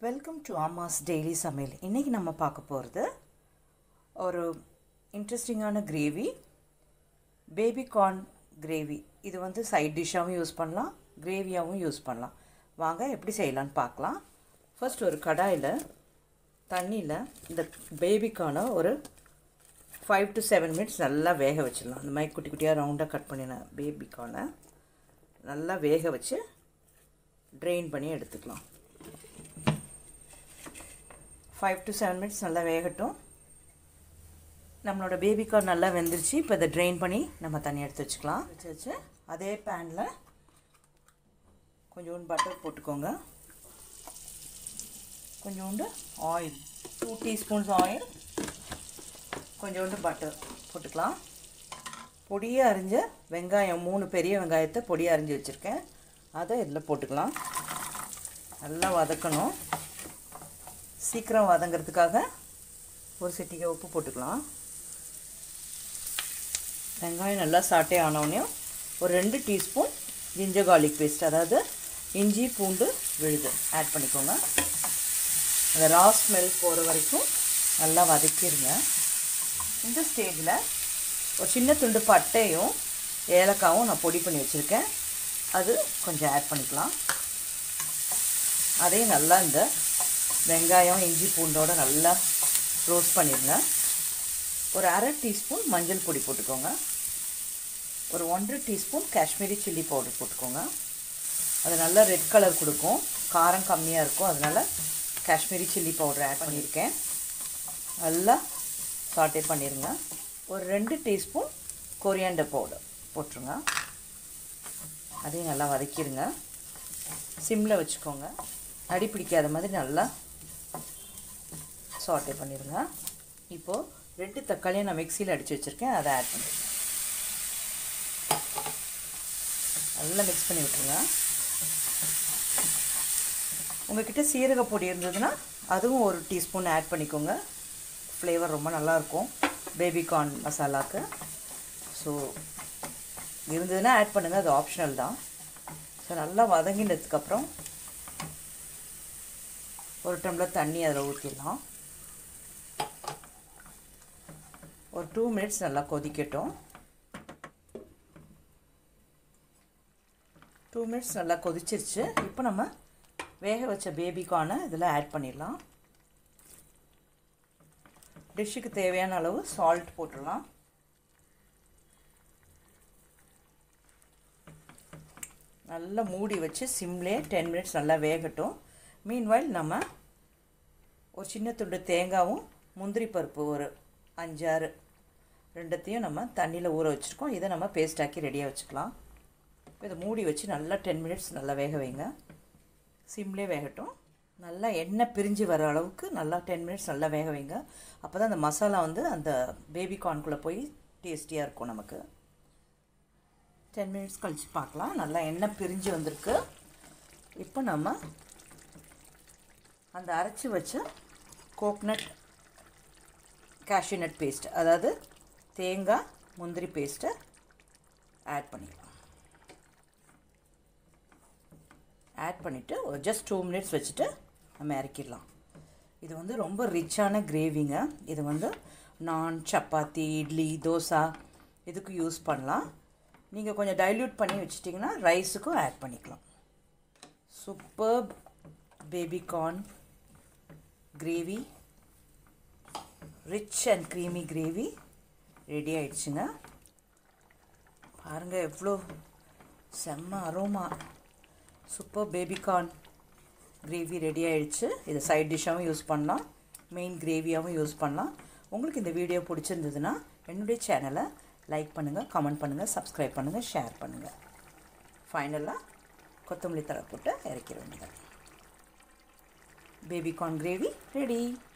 welcome to அம்மாஸ் daily சமையல் இன்றைக்கி நம்ம பார்க்க போகிறது ஒரு இன்ட்ரெஸ்டிங்கான கிரேவி பேபி கார்ன் கிரேவி இது வந்து சைட் டிஷ்ஷாகவும் யூஸ் பண்ணலாம் கிரேவியாகவும் யூஸ் பண்ணலாம் வாங்க எப்படி செய்யலான்னு பார்க்கலாம் ஃபர்ஸ்ட் ஒரு கடாயில் தண்ணியில் இந்த பேபிக்கான ஒரு ஃபைவ் டு செவன் மினிட்ஸ் நல்லா வேக வச்சிடலாம் இந்த மாதிரி குட்டி குட்டியாக ரவுண்டாக கட் பண்ணின பேபிக்கான நல்லா வேக வச்சு ட்ரெயின் பண்ணி எடுத்துக்கலாம் ஃபைவ் டு செவன் மினிட்ஸ் நல்லா வேகட்டும் நம்மளோட பேபிக்கார் நல்லா வெந்துருச்சு இப்போ இதை ட்ரெயின் பண்ணி நம்ம தண்ணி எடுத்து வச்சுக்கலாம் வச்சு வச்சு அதே பேனில் கொஞ்சோண்டு பட்டர் போட்டுக்கோங்க கொஞ்சோண்டு ஆயில் டூ டீஸ்பூன்ஸ் ஆயில் கொஞ்சோண்டு பட்டர் போட்டுக்கலாம் பொடியாக அரிஞ்ச வெங்காயம் மூணு பெரிய வெங்காயத்தை பொடியாக அரிஞ்சு வச்சுருக்கேன் அதை இதில் போட்டுக்கலாம் நல்லா வதக்கணும் சீக்கிரம் வதங்கிறதுக்காக ஒரு சிட்டிகை உப்பு போட்டுக்கலாம் வெங்காயம் நல்லா சாட்டே ஆனோடனையும் ஒரு ரெண்டு டீஸ்பூன் ஜிஞ்சர் கார்லிக் பேஸ்ட் அதாவது இஞ்சி பூண்டு விழுது ஆட் பண்ணிக்கோங்க அந்த ரா ஸ்மெல் போகிற வரைக்கும் நல்லா வதக்கிடுங்க இந்த ஸ்டேஜில் ஒரு சின்ன துண்டு பட்டையும் ஏலக்காவும் நான் பொடி பண்ணி வச்சுருக்கேன் அது கொஞ்சம் ஆட் பண்ணிக்கலாம் அதையும் நல்லா இந்த வெங்காயம் இஞ்சி பூண்டோட நல்லா ரோஸ்ட் பண்ணிடுங்க ஒரு அரை டீஸ்பூன் மஞ்சள் பொடி போட்டுக்கோங்க ஒரு ஒன்றரை டீஸ்பூன் காஷ்மீரி சில்லி பவுடர் போட்டுக்கோங்க அது நல்லா ரெட் கலர் கொடுக்கும் காரம் கம்மியாக இருக்கும் அதனால் காஷ்மீரி சில்லி பவுடர் ஆட் பண்ணியிருக்கேன் நல்லா சாட்டே பண்ணிடுங்க ஒரு ரெண்டு டீஸ்பூன் கொரியாண்டர் பவுடர் போட்டுருங்க அதையும் நல்லா வதக்கிடுங்க சிம்மில் வச்சுக்கோங்க அடி பிடிக்காத மாதிரி நல்லா சாட்டே பண்ணிடுங்க இப்போது ரெண்டு தக்காளியை நான் மிக்சியில் அடித்து வச்சுருக்கேன் அதை ஆட் பண்ணி நல்லா மிக்ஸ் பண்ணி விட்டுருங்க உங்கள்கிட்ட சீரக பொடி இருந்ததுன்னா அதுவும் ஒரு டீஸ்பூன் ஆட் பண்ணிக்கோங்க ஃப்ளேவர் ரொம்ப நல்லாயிருக்கும் பேபிகார்ன் மசாலாவுக்கு ஸோ இருந்ததுன்னா ஆட் பண்ணுங்கள் அது ஆப்ஷனல் தான் ஸோ நல்லா வதங்கினதுக்கப்புறம் ஒரு டம்ளர் தண்ணி அதில் ஊற்றிடலாம் ஒரு டூ மினிட்ஸ் நல்லா கொதிக்கட்டும் டூ மினிட்ஸ் நல்லா கொதிச்சிருச்சு இப்போ நம்ம வேக வச்ச பேபிக்கான இதில் ஆட் பண்ணிடலாம் டிஷ்ஷுக்கு தேவையான அளவு சால்ட் போட்டுடலாம் நல்லா மூடி வச்சு சிம்லே டென் மினிட்ஸ் நல்லா வேகட்டும் மீன்வைல் நம்ம ஒரு சின்ன துண்டு தேங்காவும் முந்திரி பருப்பு ஒரு அஞ்சாறு ரெண்டத்தையும் நம்ம தண்ணியில் ஊற வச்சுருக்கோம் இதை நம்ம பேஸ்டாக்கி ரெடியாக வச்சுக்கலாம் இதை மூடி வச்சு நல்லா டென் மினிட்ஸ் நல்லா வேக வைங்க சிம்லே வேகட்டும் நல்லா எண்ணெய் பிரிஞ்சு வர அளவுக்கு நல்லா டென் மினிட்ஸ் நல்லா வேக வைங்க அப்போ தான் அந்த மசாலா வந்து அந்த பேபி கார்னுக்குள்ளே போய் டேஸ்டியாக இருக்கும் நமக்கு டென் மினிட்ஸ் கழித்து பார்க்கலாம் நல்லா எண்ணெய் பிரிஞ்சு வந்திருக்கு இப்போ நம்ம அந்த அரைச்சி வச்ச கோக்னட் கேஷ்யூநட் பேஸ்ட் அதாவது தேங்காய் முந்திரி பேஸ்ட்டை ஆட் பண்ணிக்கலாம் ஆட் பண்ணிவிட்டு ஒரு ஜஸ்ட் டூ மினிட்ஸ் வச்சுட்டு நம்ம இறக்கிடலாம் இது வந்து ரொம்ப ரிச்சான கிரேவிங்க இது வந்து நான் சப்பாத்தி இட்லி தோசை இதுக்கு யூஸ் பண்ணலாம் நீங்கள் கொஞ்சம் டைல்யூட் பண்ணி வச்சிட்டிங்கன்னா ரைஸுக்கும் ஆட் பண்ணிக்கலாம் super baby corn gravy rich and creamy gravy ready ஆயிடுச்சுங்க பாருங்கள் எவ்வளோ செம்ம aroma super baby corn gravy ready ஆயிடுச்சு இது சைட் டிஷ்ஷாகவும் யூஸ் பண்ணலாம் மெயின் கிரேவியாகவும் யூஸ் பண்ணலாம் உங்களுக்கு இந்த வீடியோ பிடிச்சிருந்ததுன்னா என்னுடைய சேனலை லைக் பண்ணுங்கள் கமெண்ட் பண்ணுங்கள் சப்ஸ்கிரைப் பண்ணுங்கள் ஷேர் பண்ணுங்கள் ஃபைனலாக கொத்தமல்லி தழை போட்டு இறக்கிற வேண்டியது பேபிகார்ன் கிரேவி ரெடி